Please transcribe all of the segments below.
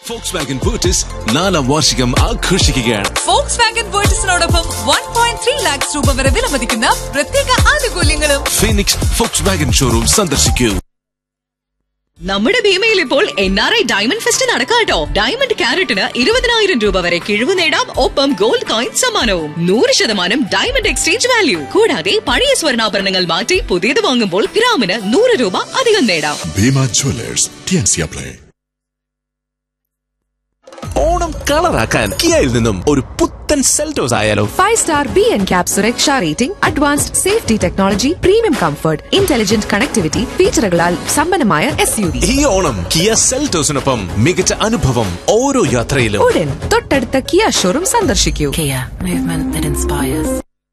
Fox Wagen ബൂട്ടിസ് നാലാം വാർഷികം ആഘോഷിക്കുകയാണ് ഫോക്സ് വാഗൻ വേർട്ടസിനോടൊപ്പം വൺ പോയിന്റ് ത്രീ ലാക്സ് രൂപ വരെ വിലമതിക്കുന്ന പ്രത്യേക ആനുകൂല്യങ്ങളും ഫീനിക്സ് ഫോക്സ് വാഗൻ ഷോറൂം സന്ദർശിക്കൂ നമ്മുടെ ഭീമയിൽ ഇപ്പോൾ N R I diamond fest നടക്കാട്ടോ ഡയമണ്ട് ക്യാരറ്റിന് ഇരുപതിനായിരം രൂപ വരെ കിഴിവ് നേടാം ഒപ്പം ഗോൾഡ് കോയിൻ സമ്മാനവും നൂറ് ശതമാനം ഡയമണ്ട് എക്സ്ചേഞ്ച് വാല്യൂ കൂടാതെ പഴയ സ്വർണ്ണാഭരണങ്ങൾ മാറ്റി പുതിയത് വാങ്ങുമ്പോൾ ഗ്രാമിന് നൂറ് രൂപ അധികം നേടാം Bima Jewelers, TNC Play. Onam കളറാക്കാൻ കിയയിൽ നിന്നും ഒരു പുത്തൻ സെൽറ്റോസ് ആയാലോ five star B N cap സുരക്ഷാ rating advanced safety technology premium comfort intelligent connectivity ഫീച്ചറുകളാൽ സമ്പന്നമായ എസ് യു വി ഈ ഓണം കിയ സെൽറ്റോസിനൊപ്പം മികച്ച അനുഭവം ഓരോ യാത്രയിലും ഉടൻ തൊട്ടടുത്ത കിയ ഷോറൂം സന്ദർശിക്കൂ Kia, movement that inspires.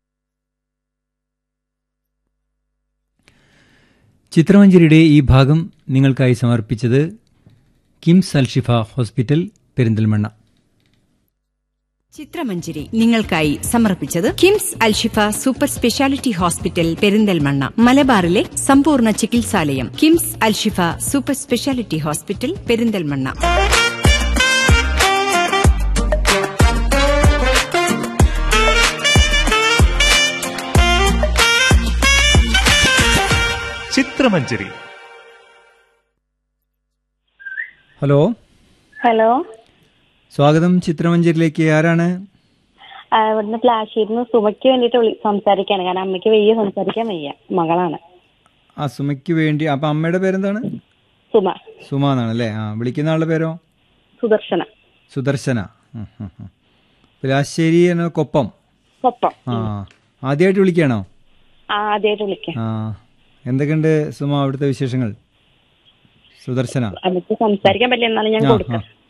ചിത്രമഞ്ജരിയുടെ ഈ ഭാഗം നിങ്ങൾക്കായി സമർപ്പിച്ചത് കിംസ് അൽഷിഫ ഹോസ്പിറ്റൽ പെരിന്തൽമണ്ണ ചിത്രമഞ്ജരി നിങ്ങൾക്കായി സമർപ്പിച്ചത് KIMS Alshifa super speciality hospital Perinthalmanna മലബാറിലെ സമ്പൂർണ്ണ ചികിത്സാലയം KIMS Alshifa super speciality hospital Perinthalmanna Chithramanjari hello hello സ്വാഗതം ചിത്രമഞ്ജരിയിലേക്ക് ആരാണ് ആ, ഇവിടുന്ന് പ്ലാശ്ശേരിന്ന് സുമയ്ക്ക് വേണ്ടിട്ട് വിളി സംസാരിക്കാണ് കാരണം അമ്മയ്ക്ക് വയ്യ സംസാരിക്കാൻ വയ്യ മകളാണ് ആ സുമയ്ക്ക് വേണ്ടി അപ്പം അമ്മയുടെ പേരെന്താണ് സുമ സുമ എന്നാണ് അല്ലേ ആ വിളിക്കുന്ന ആളുടെ പേരോ സുദർശന സുദർശന ഉം, ഉം, ഉം. പിലാശ്ശേരി എന്ന കൊപ്പം ഒപ്പം ആ ആദ്യമായിട്ട് വിളിക്കുകയാണോ ആ ആദ്യമായിട്ട് വിളിക്കാം ആ എന്തൊക്കെയുണ്ട് സുമ അവിടുത്തെ വിശേഷങ്ങൾ സുദർശന അമ്മയ്ക്ക് സംസാരിക്കാൻ പറ്റില്ല എന്നാലും ഞാൻ ആ, കൊടുക്കാം ആ.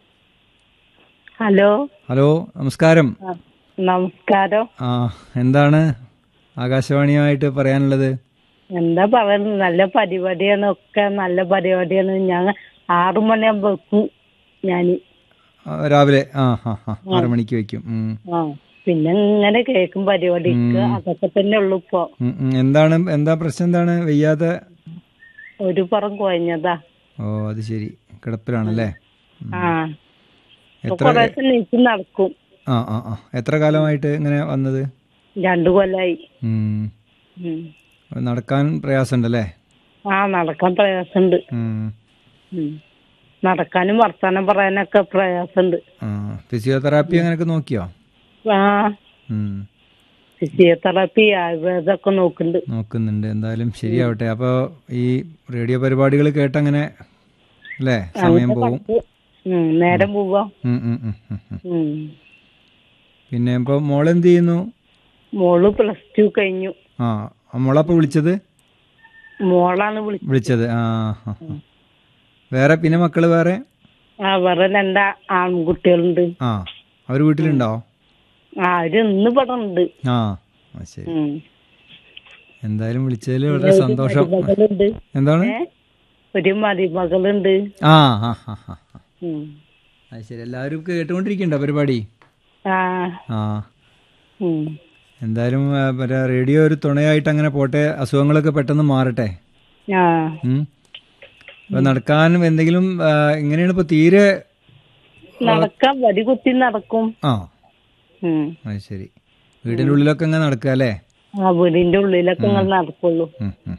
ഹലോ ഹലോ നമസ്കാരം ആ, നമസ്കാരം ആ എന്താണ് ആകാശവാണിയുമായിട്ട് പറയാനുള്ളത് എന്താ പറയുന്നത് നല്ല പരിപാടിയാണ് ഒക്കെ നല്ല പരിപാടിയാണ് ഞാൻ ആറു മണിയാകുമ്പോ വെക്കും ഞാന് ആ, രാവിലെ ആ ഹാ ഹാ ആറ് മണിക്ക് വെക്കും ഉം. ആ പിന്നെ ഇങ്ങനെ കേൾക്കും പരിപാടിക്ക് ഉം. അതൊക്കെ തന്നെ ഉള്ളു ഇപ്പൊ ഉം, ഉം. എന്താണ് എന്താ പ്രശ്നം എന്താണ് വയ്യാതെ ഒരു പുറം കുഴഞ്ഞതാ ഓ അത് ശരി കിടപ്പിലാണല്ലേ ഉം. ആ ഇപ്പൊ എത്ര കുറേ ദിവസം നീച്ച് നടക്കും ആ ആ ആ എത്ര കാലമായിട്ട് ഇങ്ങനെ വന്നത് രണ്ടു കൊല്ലായി ഉം. ഉം. നടക്കാൻ പ്രയാസമുണ്ടല്ലേ ആ നടക്കാൻ പ്രയാസമുണ്ട് ഉം. ഉം. നടക്കാനും വർത്താനം പറയാനൊക്കെ പ്രയാസമുണ്ട് ആ ഫിസിയോതെറാപ്പി അങ്ങനെയൊക്കെ നോക്കിയോ ആ ഉം. ഫിസിയോതെറാപ്പി ആയുർവേദമൊക്കെ നോക്കുന്നുണ്ട് നോക്കുന്നുണ്ട് എന്തായാലും ശരിയാവട്ടെ അപ്പോൾ ഈ റേഡിയോ പരിപാടികൾ കേട്ടങ്ങനെ അല്ലേ സമയം പോവും ഉം, നേരം പോവാ ഉം, ഉം, ഉം, ഉം, ഉം. ഉം. പിന്നെ ഇപ്പോൾ മോളെന്ത് ചെയ്യുന്നു മോള് പ്ലസ് ടു കഴിഞ്ഞു ആ മോളപ്പോൾ വിളിച്ചത് മോളാണ് വിളി വിളിച്ചത് ആ ആ, ആ. വേറെ പിന്നെ മക്കള് വേറെ ആ വേറെ രണ്ടാ ആൺകുട്ടികളുണ്ട് ആ അവർ വീട്ടിലുണ്ടോ ആ അവര് ഇന്ന് ഇവിടെ ഉണ്ട് ആ ആ, ശരി ഉം. എന്തായാലും വിളിച്ചതിൽ വളരെ സന്തോഷം മരുമകളുണ്ട് എന്താണ് ഏ? ഒരു മരുമകളുണ്ട് ആ ആ ആ ആ ആ. ഉം. അത് ശരി എല്ലാവരും കേട്ടുകൊണ്ടിരിക്കണ്ടോ പരിപാടി ആ ആ ഉം. എന്തായാലും ആ, മറ്റേ റേഡിയോ ഒരു തുണയായിട്ട് അങ്ങനെ പോട്ടെ അസുഖങ്ങളൊക്കെ പെട്ടെന്ന് മാറട്ടെ ആ ഉം. അപ്പൊ നടക്കാനും എന്തെങ്കിലും ആ, ഇങ്ങനെയാണ് ഇപ്പൊ തീരെ നടക്കാൻ വടി കുത്തി നടക്കും ആ ഉം. അത് ശരി വീടിന്റെ ഉള്ളിലൊക്കെ അങ്ങനെ നടക്കുക അല്ലേ ആ വീടിന്റെ ഉള്ളിലൊക്കെ ഇങ്ങനെ നടക്കുള്ളൂ ഉം, ഉം.